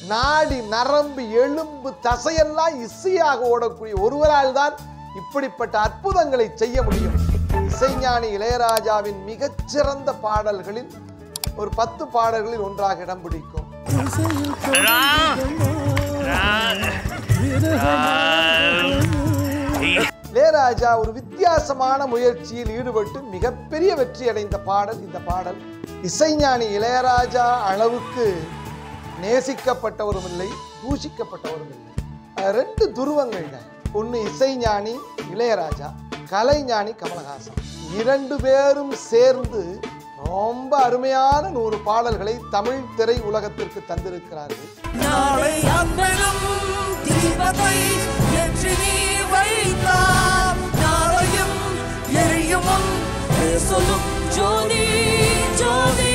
நாடி நரம்பு எலும்பு தசையெல்லாம் இசையாக ஓடக்கூடிய ஒருவரால் தான் இப்படிப்பட்ட அற்புதங்களை செய்ய முடியும் இசைஞானி இளையராஜாவின் மிகச்சிறந்த பாடல்களில் ஒரு பத்து பாடல்களில் ஒன்றாக இடம் பிடிக்கும் இளையராஜா ஒரு வித்தியாசமான முயற்சியில் ஈடுபட்டு மிகப்பெரிய வெற்றி அடைந்த பாடல் இந்த பாடல் இசைஞானி இளையராஜா அளவுக்கு நேசிக்கப்பட்டவரும் இல்லை தூஷிக்கப்பட்டவரும் இல்லை அஹ் ரெண்டு துருவங்கள் தான் ஒன்று இசைஞானி இளையராஜா கலைஞானி கமலஹாசன் இரண்டு பேரும் சேர்ந்து ரொம்ப அருமையான நூறு பாடல்களை தமிழ் திரை உலகத்திற்கு தந்திருக்கிறார்கள் நாளை அன்பெனும் தீபத்தை ஏற்றி நீ வைத்தார் நாளையும் எரியும் உன் சொல்லும் ஜோதி ஜோதி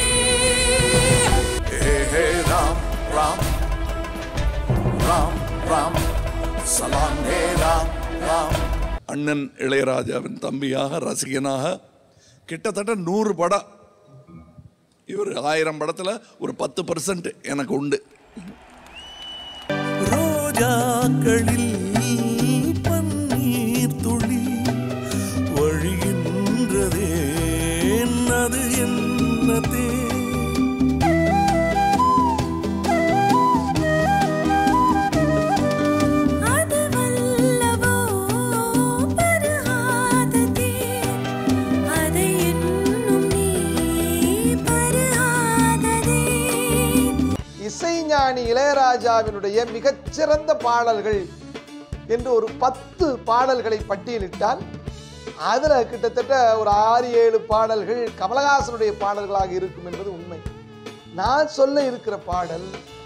हे हे राम राम राम राम सलाम हे राम राम அண்ணன் இளையராஜாவின் தம்பியாக ரசிகனாக கிட்டத்தட்ட நூறு படம் இவர் ஆயிரம் படத்தில் ஒரு பத்து பர்சன்ட் எனக்கு உண்டு ரோஜாக்களில் பன்னீர் துளி வழிகின்றதே அது என்னதே அது வல்லவோ பருகாததே அதை இன்னும் நீ பருகாததே இசைஞானி இளையராஜாவினுடைய மிகச்சிறந்த பாடல்கள் என்று ஒரு பத்து பாடல்களை பட்டியலிட்டால் அதில் கிட்டத்தட்ட ஒரு ஆறு ஏழு பாடல்கள் கமலஹாசனுடைய பாடல்களாக இருக்கும் என்பது உண்மை நான் சொல்ல இருக்கிற பாடல்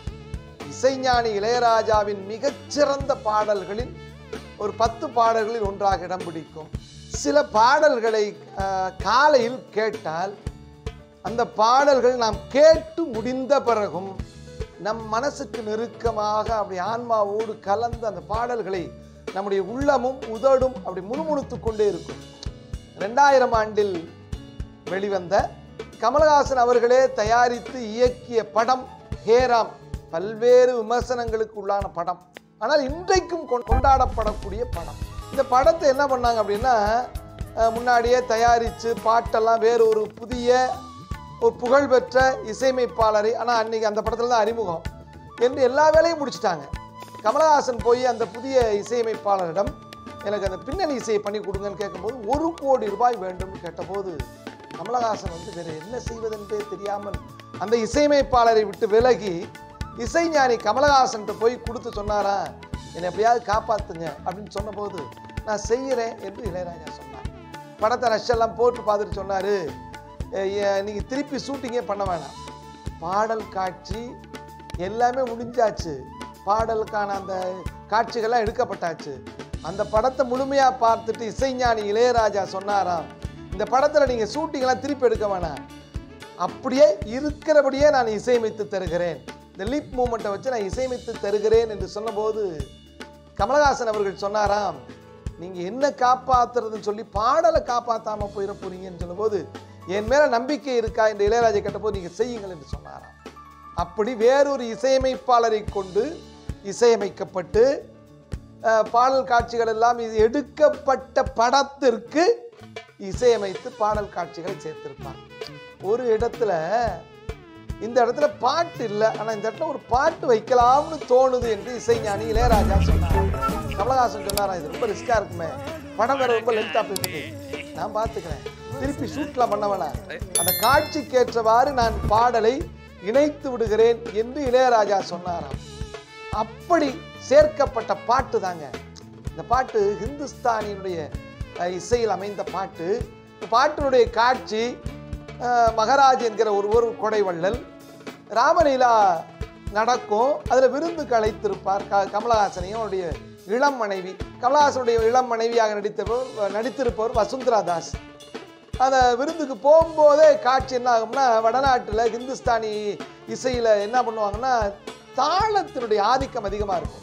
இசைஞானி இளையராஜாவின் மிகச்சிறந்த பாடல்களில் ஒரு பத்து பாடல்களில் ஒன்றாக இடம் பிடிக்கும் சில பாடல்களை அஹ், காலையில் கேட்டால் அந்த பாடல்கள் நாம் கேட்டு முடிந்த பிறகும் நம் மனசுக்கு நெருக்கமாக அப்படி ஆன்மாவோடு கலந்து அந்த பாடல்களை நம்முடைய உள்ளமும் உதடும் அப்படி முணுமுணுத்து கொண்டே இருக்கும் ரெண்டாயிரம் ஆண்டில் வெளிவந்த கமலஹாசன் அவர்களே தயாரித்து இயக்கிய படம் ஹேராம் பல்வேறு விமர்சனங்களுக்கு உள்ளான படம் ஆனால் இன்றைக்கும் கொண்- கொண்டாடப்படக்கூடிய படம் இந்த படத்தை என்ன பண்ணாங்க அப்படின்னா அஹ், முன்னாடியே தயாரித்து பாட்டெல்லாம் வேறு ஒரு புதிய ஒரு புகழ்பெற்ற இசையமைப்பாளரை ஆனால் அன்னைக்கு அந்த படத்தில் தான் அறிமுகம் என்று எல்லா வேலையும் முடிச்சிட்டாங்க கமலஹாசன் போய் அந்த புதிய இசையமைப்பாளரிடம் எனக்கு அந்த பின்னணி இசையை பண்ணி கொடுங்கன்னு கேட்கும்போது ஒரு கோடி ரூபாய் வேண்டும்னு கேட்டபோது கமலஹாசன் வந்து வேற என்ன செய்வதென்றே தெரியாமல் அந்த இசையமைப்பாளரை விட்டு விலகி இசைஞானி கமலஹாசன்கிட்ட போய் கொடுத்து சொன்னாரா என்னை எப்படியாவது காப்பாத்துங்க அப்படின்னு சொன்னபோது நான் செய்கிறேன் என்று இளையராஜா சொன்னார் படத்தை ரஷ்யெல்லாம் போட்டு பார்த்துட்டு சொன்னார் நீங்கள் திருப்பி ஷூட்டிங்கே பண்ண வேணாம் பாடல் காட்சி எல்லாமே முடிஞ்சாச்சு பாடலுக்கான அந்த காட்சிகள்லாம் எடுக்கப்பட்டாச்சு அந்த படத்தை முழுமையாக பார்த்துட்டு இசைஞானி இளையராஜா சொன்னாராம் இந்த படத்தில் நீங்கள் ஷூட்டிங்லாம் திருப்பி எடுக்க வேணாம் அப்படியே இருக்கிறபடியே நான் இசையமைத்து தருகிறேன் இந்த லீப் மூமெண்ட்டை வச்சு நான் இசையமைத்து தருகிறேன் என்று சொன்னபோது கமலஹாசன் அவர்கள் சொன்னாராம் நீங்கள் என்ன காப்பாத்துறதுன்னு சொல்லி பாடலை காப்பாற்றாமல் போயிட போறீங்கன்னு சொன்னபோது என் மேலே நம்பிக்கை இருக்கா என்று இளையராஜா கேட்டபோது நீங்கள் செய்யுங்கள் என்று சொன்னாராம் அப்படி வேறொரு இசையமைப்பாளரை கொண்டு இசையமைக்கப்பட்டு அஹ், பாடல் காட்சிகள் எல்லாம் இது எடுக்கப்பட்ட படத்திற்கு இசையமைத்து பாடல் காட்சிகளை சேர்த்திருப்பார் ஒரு இடத்துல இந்த இடத்துல பாட்டு இல்லை ஆனால் இந்த இடத்துல ஒரு பாட்டு வைக்கலாம்னு தோணுது என்று இசைஞானி இளையராஜா சொன்னார் கமலஹாசன் சொன்னாரா இது ரொம்ப ரிஸ்கா இருக்குமே படம் வேற ரொம்ப லென்த்தா போயிட்டு நான் பார்த்துக்கிறேன் திருப்பி ஷூட்லாம் பண்ண வேணாம் அந்த காட்சிக்கேற்றவாறு நான் பாடலை இணைத்து விடுகிறேன் என்று இளையராஜா சொன்னாராம் அப்படி சேர்க்கப்பட்ட பாட்டு தாங்க இந்த பாட்டு ஹிந்துஸ்தானியினுடைய அஹ், இசையில் அமைந்த பாட்டு இந்த பாட்டினுடைய காட்சி அஹ், மகராஜ் என்கிற ஒரு ஒரு கொடைவள்ளல் ராமலீலா நடக்கும் அதில் விருந்துக்கு அழைத்திருப்பார் க கமலஹாசனையும் அவருடைய இளம் மனைவி கமலஹாசனுடைய இளம் மனைவியாக நடித்தவர் நடித்திருப்பவர் வசுந்தரா தாஸ் அந்த விருந்துக்கு போகும்போதே காட்சி என்ன ஆகும்னா வடநாட்டில் ஹிந்துஸ்தானி இசையில் என்ன பண்ணுவாங்கன்னா தாளத்தினுடைய ஆதிக்கம் அதிகமாக இருக்கும்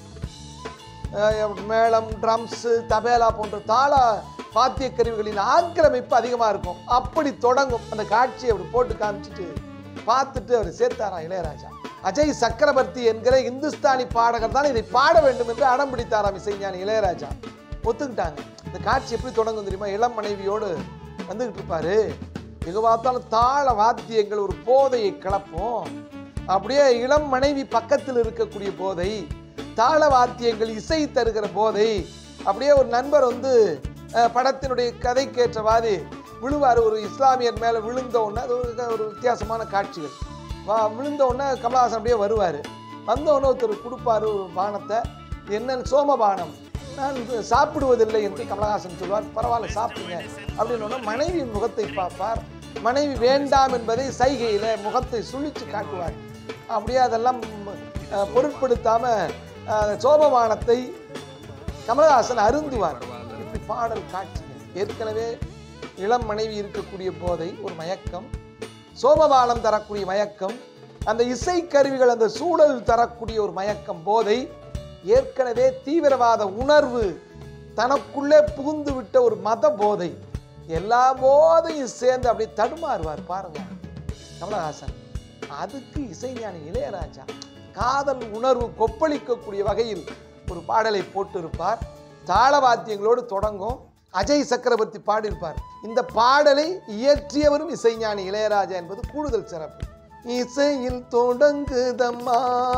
அஹ் மேளம் ட்ரம்ஸு தபேலா போன்ற தாள வாத்திய கருவிகளின் ஆக்கிரமிப்பு அதிகமாக இருக்கும் அப்படி தொடங்கும் அந்த காட்சியை அப்படி போட்டு காமிச்சிட்டு பார்த்துட்டு அவர் சேர்த்தாரா இளையராஜா அஜய் சக்கரவர்த்தி என்கிற இந்துஸ்தானி பாடகர் தான் இதை பாட வேண்டும் என்று அடம் பிடித்தாராம் இசைஞானி இளையராஜா ஒத்துக்கிட்டாங்க இந்த காட்சி எப்படி தொடங்கும் தெரியுமா இளம் மனைவியோடு வந்துகிட்டு இருப்பாரு எங்க பார்த்தாலும் தாள வாத்தியங்கள் ஒரு போதையை கிளப்பும் அப்படியே இளம் மனைவி பக்கத்தில் இருக்கக்கூடிய போதை தாள வாத்தியங்கள் இசை தருகிற போதை அப்படியே ஒரு நண்பர் வந்து அஹ், படத்தினுடைய கதைக்கேற்றவாறு விழுவார் ஒரு இஸ்லாமியர் மேலே விழுந்த உடனே அது ஒரு ஒரு வித்தியாசமான காட்சிகள் வா விழுந்த உடனே கமலஹாசன் அப்படியே வருவார் வந்த உடனே ஒருத்தர் கொடுப்பாரு ஒரு பானத்தை இது என்ன சோமபானம் நான் இது சாப்பிடுவதில்லை என்று கமலஹாசன் சொல்வார் பரவாயில்ல சாப்பிடுங்க அப்படின்னு உடனே மனைவியின் முகத்தை பார்ப்பார் மனைவி வேண்டாம் என்பதை சைகையில் முகத்தை சுழிச்சு காட்டுவார் அப்படியே அதெல்லாம் அஹ், பொருட்படுத்தாம அஹ், சோமபானத்தை கமலஹாசன் அருந்துவார் இப்படி பாடல் காட்சிகள் ஏற்கனவே இளம் மனைவி இருக்கக்கூடிய போதை ஒரு மயக்கம் சோமபானம் தரக்கூடிய மயக்கம் அந்த இசைக்கருவிகள் அந்த சூழல் தரக்கூடிய ஒரு மயக்கம் போதை ஏற்கனவே தீவிரவாத உணர்வு தனக்குள்ளே புகுந்து விட்ட ஒரு மத போதை எல்லா போதையும் சேர்ந்து அப்படி தடுமாறுவார் பாருங்க கமலஹாசன் அதுக்கு இசைஞானி இளையராஜா காதல் உணர்வு கொப்பளிக்கக்கூடிய வகையில் ஒரு பாடலை போட்டிருப்பார் தாளவாத்தியங்களோடு தொடங்கும் அஜய் சக்கரவர்த்தி பாடியிருப்பார் இந்த பாடலை இயற்றியவரும் இசைஞானி இளையராஜா என்பது கூடுதல் சிறப்பு இசையில் தொடங்குதம்மா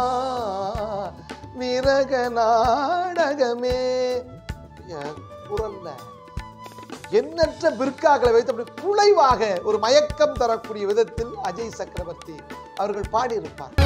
விரக நாடகமே என் குரல்ல எண்ணற்ற பிற்காக்களை வைத்து அப்படி குலைவாக ஒரு மயக்கம் தரக்கூடிய விதத்தில் அஜய் சக்கரவர்த்தி அவர்கள் பாடியிருப்பார்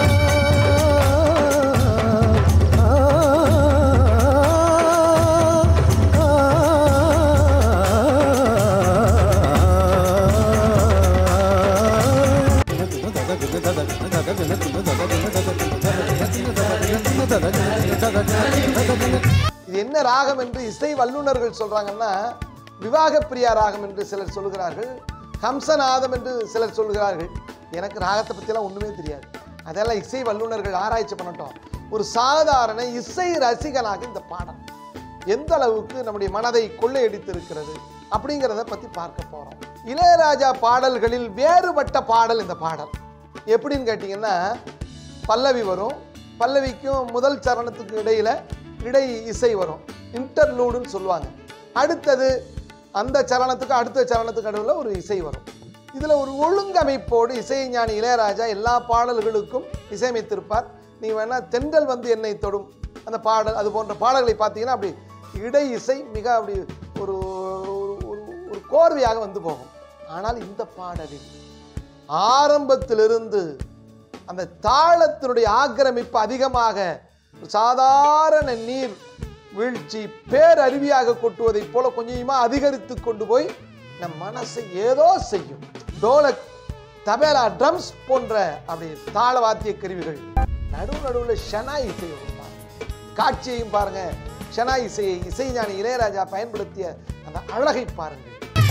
இது என்ன ராகம் என்று இசை வல்லுநர்கள் சொல்றாங்கன்னா விவாக பிரியா ராகம் என்று சிலர் சொல்கிறார்கள் ஹம்சநாதம் என்று சிலர் சொல்கிறார்கள் எனக்கு ராகத்தை பற்றியெல்லாம் ஒன்றுமே தெரியாது அதெல்லாம் இசை வல்லுநர்கள் ஆராய்ச்சி பண்ணட்டும் ஒரு சாதாரண இசை ரசிகனாக இந்த பாடம் எந்த அளவுக்கு நம்முடைய மனதை கொள்ளையடித்திருக்கிறது அப்படிங்கிறத பற்றி பார்க்க போகிறோம் இளையராஜா பாடல்களில் வேறுபட்ட பாடல் இந்த பாடல் எப்படின்னு கேட்டிங்கன்னா பல்லவி வரும் பல்லவிக்கும் முதல் சரணத்துக்கு இடையில இடை இசை வரும் இன்டர்லூடுன்னு சொல்லுவாங்க அடுத்தது அந்த சரணத்துக்கு அடுத்த சரணத்துக்கு நடுவில் ஒரு இசை வரும் இதில் ஒரு ஒழுங்கமைப்போடு இசைஞானி இளையராஜா எல்லா பாடல்களுக்கும் இசையமைத்திருப்பார் நீ வேணா தென்றல் வந்து என்னை தொடும் அந்த பாடல் அது போன்ற பாடல்களை பார்த்தீங்கன்னா அப்படி இடை இசை மிக அப்படி ஒரு ஒரு- ஒரு ஒரு கோர்வையாக வந்து போகும் ஆனால் இந்த பாடலில் ஆரம்பத்திலிருந்து அந்த தாளத்தினுடைய ஆக்கிரமிப்பு அதிகமாக ஒரு சாதாரண நீர் வீழ்ச்சி பேரருவியாக கொட்டுவதைப் போல கொஞ்சம் கொஞ்சமா அதிகரித்து கொண்டு போய் நம் மனசை ஏதோ செய்யும் டோலக் தபேலா ட்ரம்ஸ் போன்ற அப்படி தாள வாத்திய கருவிகள் நடுவு நடுவில் ஷனா இசை வரும் பாருங்க. காட்சியையும் பாருங்க ஷனா இசையை இசைஞானி இளையராஜா பயன்படுத்திய அந்த அழகை பாருங்கள்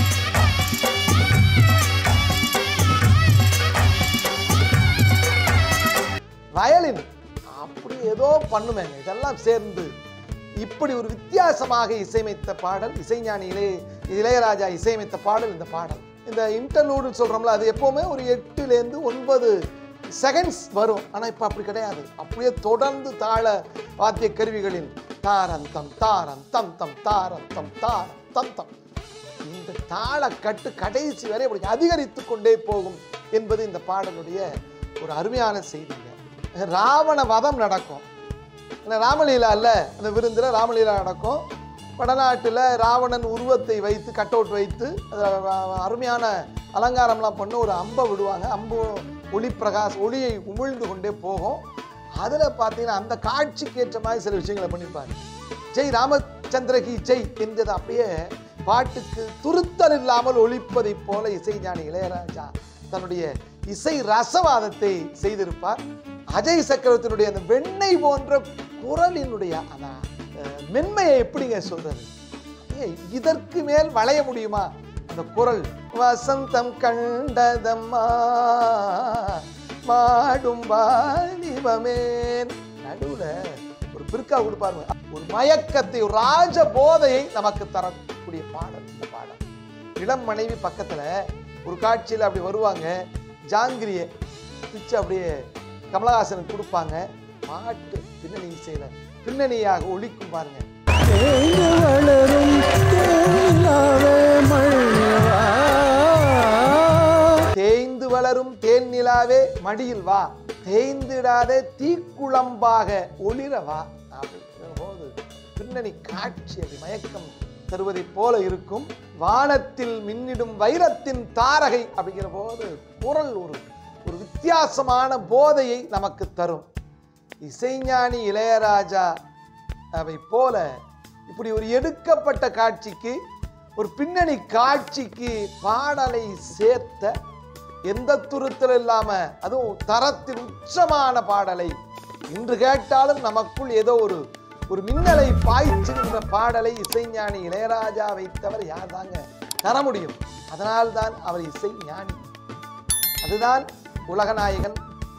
வயலின் அப்படி ஏதோ பண்ணுமேங்க இதெல்லாம் சேர்ந்து இப்படி ஒரு வித்தியாசமாக இசையமைத்த பாடல் இசைஞானி இளைய இளையராஜா இசையமைத்த பாடல் இந்த பாடல் இந்த இன்டர்லூடுன்னு சொல்றோம்ல அது எப்பவுமே ஒரு எட்டுலேருந்து ஒன்பது செகண்ட்ஸ் வரும் ஆனால் இப்போ அப்படி கிடையாது அப்படியே தொடர்ந்து தாள வாத்திய கருவிகளின் தாரந்தம் தாரந்தம் தம் தாரந்தம் தாரம் தம் தம் இந்த தாளக்கட்டு கடைசி வரை அப்படி அதிகரித்து கொண்டே போகும் என்பது இந்த பாடலுடைய ஒரு அருமையான செய்திங்க ராவண வதம் நடக்கும் ஏன்னா ராமலீலா இல்ல அந்த விருந்தில் ராமலீலா நடக்கும் வடநாட்டில் ராவணன் உருவத்தை வைத்து கட் அவுட் வைத்து அதுல அருமையான அலங்காரம்லாம் பண்ணி ஒரு அம்பை விடுவாங்க அம்பு ஒளி பிரகாஷ் ஒளியை உமிழ்ந்து கொண்டே போகும் அதில் பார்த்தீங்கன்னா அந்த காட்சிக்கு ஏற்ற மாதிரி சில விஷயங்களை பண்ணியிருப்பாங்க ஜெய் ராமச்சந்திரகி ஜெய் என்றது அப்படியே பாட்டுக்கு துருத்தல் இல்லாமல் ஒழிப்பதைப் போல இசைஞானி இளையராஜா தன்னுடைய இசை ரசவாதத்தை செய்திருப்பார் அஜய் சக்கரவர்த்தியினுடைய அந்த வெண்ணெய் போன்ற குரலினுடைய அந்த அஹ், மென்மையை எப்படிங்க சொல்றது ஏய், இதற்கு மேல் வளைய முடியுமா அந்த குரல் வசந்தம் கண்டதம்மா மாடும் வாலிபமேன் நடுவுல ஒரு பிற்கா கொடுப்பாருங்க ஒரு மயக்கத்தை ஒரு ராஜ போதையை நமக்கு தரக்கூடிய பாடல் இந்த பாடல் இளம் மனைவி பக்கத்துல ஒரு காட்சியில் அப்படி வருவாங்க ஜாங்கிரியை பிச்சு அப்படியே கமலஹாசனுக்கு கொடுப்பாங்க பாட்டு பின்னணி இசையில பின்னணியாக ஒழிக்கும் பாருங்க தேய்ந்து வளரும் தேன் நிலாவே மடியில் வா தேய்ந்திடாத தீக்குழம்பாக ஒளிர வா அப்படிங்கிற போது பின்னணி காட்சி அது மயக்கம் தருவதைப் போல இருக்கும் வானத்தில் மின்னிடும் வைரத்தின் தாரகை அப்படிங்கிற போது குரல் ஒரு ஒரு வித்தியாசமான போதையை நமக்கு தரும் இசைஞானி இளையராஜா அவை போல இப்படி ஒரு எடுக்கப்பட்ட காட்சிக்கு ஒரு பின்னணி காட்சிக்கு பாடலை சேர்த்த எந்த துருத்தல் இல்லாம அதுவும் தரத்தின் உச்சமான பாடலை இன்று கேட்டாலும் நமக்குள் ஏதோ ஒரு ஒரு மின்னலை பாய்ச்சுகின்ற பாடலை இசைஞானி இளையராஜா வைத்தவர் யார் தாங்க தர முடியும் அதனால்தான் அவர் இசை ஞானி அதுதான் உலகநாயகன்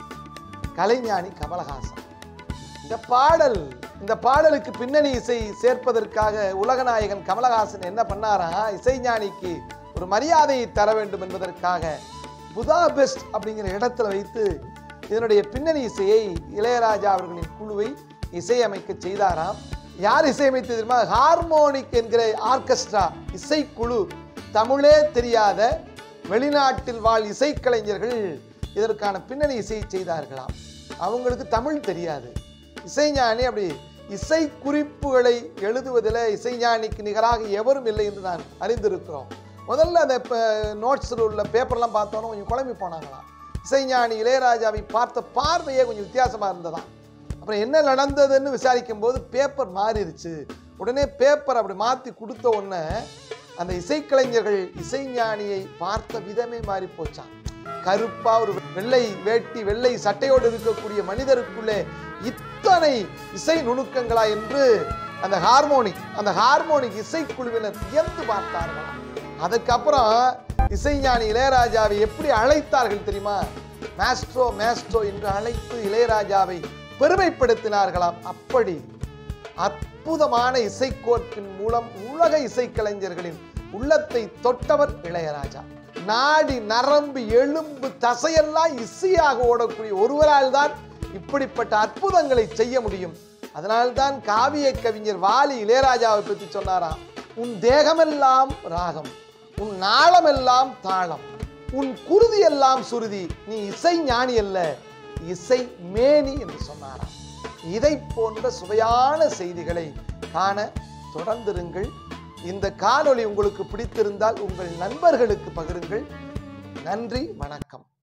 கலைஞானி கமலஹாசன் இந்த பாடல் இந்த பாடலுக்கு பின்னணி இசை சேர்ப்பதற்காக உலகநாயகன் கமலஹாசன் என்ன பண்ணாரா இசைஞானிக்கு ஒரு மரியாதையை தர வேண்டும் என்பதற்காக புதாபெஸ்ட் அப்படிங்கிற இடத்துல வைத்து இதனுடைய பின்னணி இசையை இளையராஜா அவர்களின் குழுவை இசையமைக்க செய்தாராம் யார் இசையமைத்து தெரியுமா ஹார்மோனிக் என்கிற ஆர்கெஸ்ட்ரா இசைக்குழு தமிழே தெரியாத வெளிநாட்டில் வாழ் இசைக்கலைஞர்கள் இதற்கான பின்னணி இசையை செய்தார்களாம் அவங்களுக்கு தமிழ் தெரியாது இசைஞானி அப்படி இசை குறிப்புகளை எழுதுவதில் இசைஞானிக்கு நிகராக எவரும் இல்லை என்று நான் அறிந்திருக்கிறோம் முதல்ல அந்த நோட்ஸில் உள்ள பேப்பர்லாம் பார்த்தோன்னே கொஞ்சம் குழம்பி போனாங்களாம் இசைஞானி இளையராஜாவை பார்த்த பார்வையே கொஞ்சம் வித்தியாசமாக இருந்ததாம் அப்புறம் என்ன நடந்ததுன்னு விசாரிக்கும் போது பேப்பர் மாறிடுச்சு உடனே பேப்பர் அப்படி மாற்றி கொடுத்த உடனே அந்த இசைக்கலைஞர்கள் இசைஞானியை பார்த்த விதமே மாறி போச்சான் கருப்பா ஒரு வெள்ளை வேட்டி வெள்ளை சட்டையோடு இருக்கக்கூடிய மனிதருக்குள்ளே இத்தனை இசை நுணுக்கங்களா என்று அந்த ஹார்மோனிக் அந்த ஹார்மோனிக் இசைக்குழுவினர் வியந்து பார்த்தார்களாம் அதுக்கப்புறம் இசைஞானி இளையராஜாவை எப்படி அழைத்தார்கள் தெரியுமா மேஸ்ட்ரோ மேஸ்ட்ரோ என்று அழைத்து இளையராஜாவை பெருமைப்படுத்தினார்களாம் அப்படி அற்புதமான இசைக்கோர்ப்பின் மூலம் உலக இசைக்கலைஞர்களின் உள்ளத்தை தொட்டவர் இளையராஜா நாடி நரம்பு எலும்பு தசையெல்லாம் இசையாக ஓடக்கூடிய ஒருவரால் தான் இப்படிப்பட்ட அற்புதங்களை செய்ய முடியும் அதனால்தான் காவிய கவிஞர் வாலி இளையராஜாவை பற்றி சொன்னாராம் உன் தேகமெல்லாம் ராகம் உன் நாளமெல்லாம் தாளம் உன் குருதி எல்லாம் சுருதி நீ இசை ஞானி அல்ல இசை மேனி என்று சொன்னாராம் இதை போன்ற சுவையான செய்திகளை காண தொடர்ந்திருங்கள் இந்த காணொளி உங்களுக்கு பிடித்திருந்தால் உங்கள் நண்பர்களுக்கு பகிருங்கள் நன்றி வணக்கம்